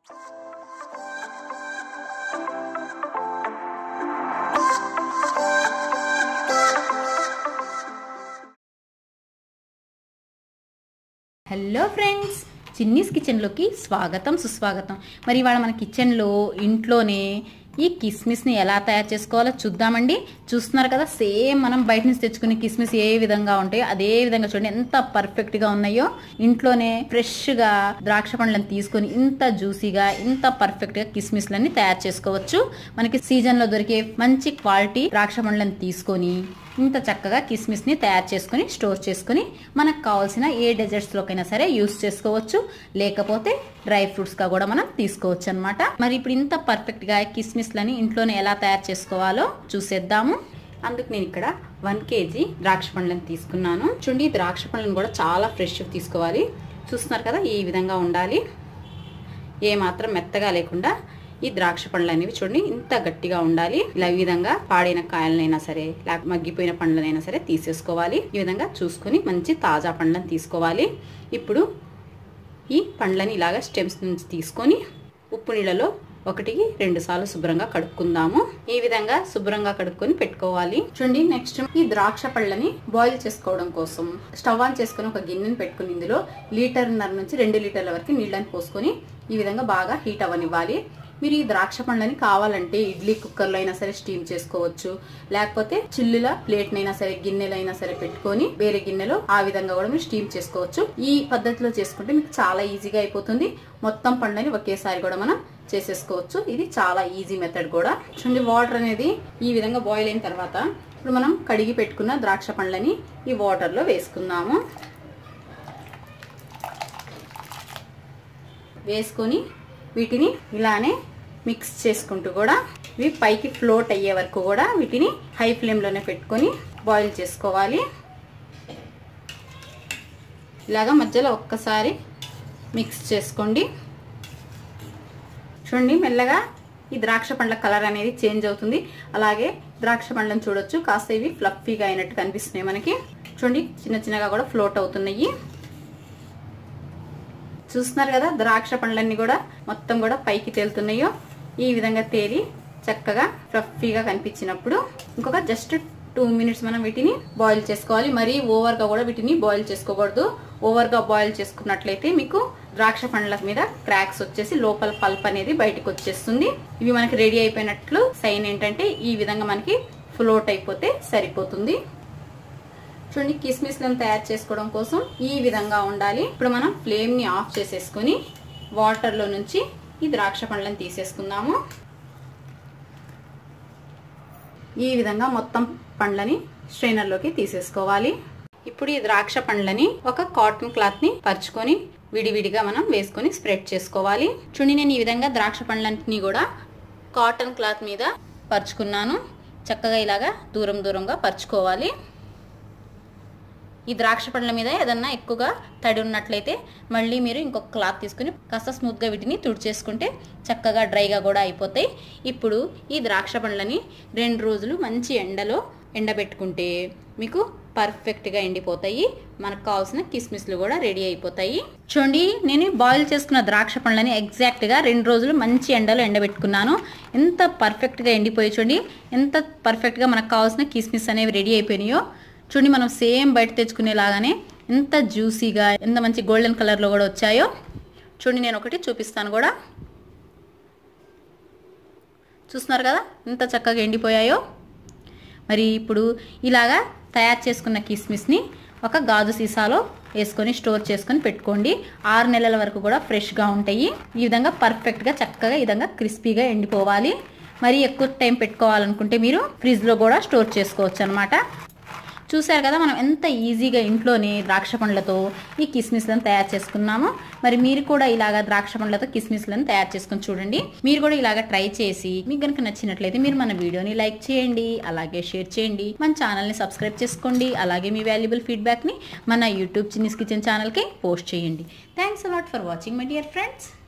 hello friends Chinni's కిచెన్లోకి స్వాగతం సుస్వాగతం మరి ఇవాళ మన కిచెన్లో ఇంట్లోనే ఈ కిస్మిస్ని ఎలా తయారు చేసుకోవాలో చూద్దామండి చూస్తున్నారు కదా సేమ్ మనం బయట నుంచి తెచ్చుకునే కిస్మిస్ ఏ విధంగా ఉంటాయో అదే విధంగా చూడండి ఎంత పర్ఫెక్ట్గా ఉన్నాయో ఇంట్లోనే ఫ్రెష్గా ద్రాక్ష పండ్లను తీసుకొని ఇంత జ్యూసీగా ఇంత పర్ఫెక్ట్గా కిస్మిస్లన్నీ తయారు చేసుకోవచ్చు మనకి సీజన్లో దొరికే మంచి క్వాలిటీ ద్రాక్ష పండ్లను తీసుకొని ఇంత చక్కగా కిస్మిస్ ని తయారు చేసుకుని స్టోర్ చేసుకుని మనకు కావాల్సిన ఏ డెజర్ట్స్ లోకైనా సరే యూస్ చేసుకోవచ్చు లేకపోతే డ్రై ఫ్రూట్స్ గా కూడా మనం తీసుకోవచ్చు అనమాట మరి ఇప్పుడు ఇంత పర్ఫెక్ట్ గా కిస్మిస్ లని ఇంట్లోనే ఎలా తయారు చేసుకోవాలో చూసేద్దాము అందుకు నేను ఇక్కడ వన్ కేజీ ద్రాక్ష పండ్లను తీసుకున్నాను చూడండి ఈ ద్రాక్ష పండ్లను కూడా చాలా ఫ్రెష్ తీసుకోవాలి చూస్తున్నారు కదా ఈ విధంగా ఉండాలి ఏ మాత్రం మెత్తగా లేకుండా ఈ ద్రాక్ష పండ్లు అనేవి చూడండి ఇంత గట్టిగా ఉండాలి ఇలా ఈ విధంగా పాడైన కాయలనైనా సరే లేక మగ్గిపోయిన పండ్లనైనా సరే తీసేసుకోవాలి ఈ విధంగా చూసుకొని మంచి తాజా పండ్లను తీసుకోవాలి ఇప్పుడు ఈ పండ్లని ఇలాగా స్టెమ్స్ నుంచి తీసుకొని ఉప్పు నీళ్ళలో ఒకటికి రెండు సార్లు శుభ్రంగా కడుక్కుందాము ఈ విధంగా శుభ్రంగా కడుక్కొని పెట్టుకోవాలి చూడండి నెక్స్ట్ ఈ ద్రాక్ష పళ్ళని బాయిల్ చేసుకోవడం కోసం స్టవ్ ఆన్ చేసుకుని ఒక గిన్నెని పెట్టుకుని ఇందులో లీటర్న్నర నుంచి రెండు లీటర్ల వరకు నీళ్ళని పోసుకొని ఈ విధంగా బాగా హీట్ అవ్వనివ్వాలి మీరు ఈ ద్రాక్ష పండ్లని కావాలంటే ఇడ్లీ కుక్కర్లో అయినా సరే స్టీమ్ చేసుకోవచ్చు లేకపోతే చిల్లుల ప్లేట్ నైనా సరే గిన్నెలైనా సరే పెట్టుకొని వేరే గిన్నెలో ఆ విధంగా కూడా మీరు స్టీమ్ చేసుకోవచ్చు ఈ పద్ధతిలో చేసుకుంటే మీకు చాలా ఈజీగా అయిపోతుంది మొత్తం పండ్లని ఒకేసారి కూడా మనం చేసేసుకోవచ్చు ఇది చాలా ఈజీ మెథడ్ కూడా చూడండి వాటర్ అనేది ఈ విధంగా బాయిల్ అయిన తర్వాత ఇప్పుడు మనం కడిగి పెట్టుకున్న ద్రాక్ష పండ్లని ఈ వాటర్లో వేసుకుందాము వేసుకొని వీటిని ఇలానే మిక్స్ చేసుకుంటూ కూడా ఇవి పైకి ఫ్లోట్ అయ్యే వరకు కూడా వీటిని హై ఫ్లేమ్లోనే పెట్టుకొని బాయిల్ చేసుకోవాలి ఇలాగా మధ్యలో ఒక్కసారి మిక్స్ చేసుకోండి చూడండి మెల్లగా ఈ ద్రాక్ష పండ్ల కలర్ అనేది చేంజ్ అవుతుంది అలాగే ద్రాక్ష పండ్లను చూడొచ్చు కాస్త ఇవి ఫ్లఫీగా అయినట్టు కనిపిస్తున్నాయి మనకి చూడండి చిన్న చిన్నగా కూడా ఫ్లోట్ అవుతున్నాయి చూస్తున్నారు కదా ద్రాక్ష పండ్లన్నీ కూడా మొత్తం కూడా పైకి తేలుతున్నాయో ఈ విధంగా తేలి చక్కగా ఫ్లఫీగా కనిపించినప్పుడు ఇంకొక జస్ట్ టూ మినిట్స్ మనం వీటిని బాయిల్ చేసుకోవాలి మరీ ఓవర్గా కూడా వీటిని బాయిల్ చేసుకోకూడదు ఓవర్గా బాయిల్ చేసుకున్నట్లయితే మీకు ద్రాక్ష పండ్ల మీద క్రాక్స్ వచ్చేసి లోపల పల్ప్ అనేది బయటకు వచ్చేస్తుంది ఇవి మనకి రెడీ అయిపోయినట్లు సైన్ ఏంటంటే ఈ విధంగా మనకి ఫ్లోట్ అయిపోతే సరిపోతుంది చూడండి కిస్మిస్లను తయారు చేసుకోవడం కోసం ఈ విధంగా ఉండాలి ఇప్పుడు మనం ఫ్లేమ్ ని ఆఫ్ చేసేసుకుని వాటర్ లో నుంచి ఈ ద్రాక్ష పండ్లను తీసేసుకుందాము ఈ విధంగా మొత్తం పండ్లని స్ట్రైనర్ లోకి తీసేసుకోవాలి ఇప్పుడు ఈ ద్రాక్ష పండ్లని ఒక కాటన్ క్లాత్ ని పరుచుకొని విడివిడిగా మనం వేసుకొని స్ప్రెడ్ చేసుకోవాలి చూడండి నేను ఈ విధంగా ద్రాక్ష పండ్లన్నింటినీ కూడా కాటన్ క్లాత్ మీద పరుచుకున్నాను చక్కగా ఇలాగా దూరం దూరంగా పరుచుకోవాలి ఈ ద్రాక్ష పండ్ల మీద ఏదన్నా ఎక్కువగా తడి ఉన్నట్లయితే మళ్ళీ మీరు ఇంకొక క్లాత్ తీసుకుని కాస్త స్మూత్గా వీటిని తుడిచేసుకుంటే చక్కగా డ్రైగా కూడా అయిపోతాయి ఇప్పుడు ఈ ద్రాక్ష పండ్లని రెండు రోజులు మంచి ఎండలో ఎండబెట్టుకుంటే మీకు పర్ఫెక్ట్గా ఎండిపోతాయి మనకు కావాల్సిన కిస్మిస్లు కూడా రెడీ అయిపోతాయి చూడండి నేను బాయిల్ చేసుకున్న ద్రాక్ష పండ్లని ఎగ్జాక్ట్గా రెండు రోజులు మంచి ఎండలో ఎండబెట్టుకున్నాను ఎంత పర్ఫెక్ట్గా ఎండిపోయి చూడండి ఎంత పర్ఫెక్ట్గా మనకు కావాల్సిన కిస్మిస్ అనేవి రెడీ అయిపోయినాయో చూడండి మనం సేమ్ బయట తెచ్చుకునేలాగానే ఎంత జ్యూసీగా ఎంత మంచి గోల్డెన్ కలర్లో కూడా వచ్చాయో చూడండి నేను ఒకటి చూపిస్తాను కూడా చూస్తున్నారు కదా ఎంత చక్కగా ఎండిపోయాయో మరి ఇప్పుడు ఇలాగా తయారు చేసుకున్న కిస్మిస్ని ఒక గాజు సీసాలో వేసుకొని స్టోర్ చేసుకొని పెట్టుకోండి ఆరు నెలల వరకు కూడా ఫ్రెష్గా ఉంటాయి ఈ విధంగా పర్ఫెక్ట్గా చక్కగా ఈ విధంగా క్రిస్పీగా ఎండిపోవాలి మరి ఎక్కువ టైం పెట్టుకోవాలనుకుంటే మీరు ఫ్రిడ్జ్లో కూడా స్టోర్ చేసుకోవచ్చు అనమాట చూశారు కదా మనం ఎంత ఈజీగా ఇంట్లోనే ద్రాక్ష పండ్లతో ఈ కిస్మిస్లను తయారు చేసుకున్నాము మరి మీరు కూడా ఇలాగా ద్రాక్ష పండ్లతో కిస్మిస్లను తయారు చేసుకుని చూడండి మీరు కూడా ఇలాగా ట్రై చేసి మీకు కనుక నచ్చినట్లయితే మీరు మన వీడియోని లైక్ చేయండి అలాగే షేర్ చేయండి మన ఛానల్ని సబ్స్క్రైబ్ చేసుకోండి అలాగే మీ వాల్యుబుల్ ఫీడ్బ్యాక్ని మన యూట్యూబ్ చిన్నిస్ కిచెన్ ఛానల్కి పోస్ట్ చేయండి thanks a lot for watching my dear friends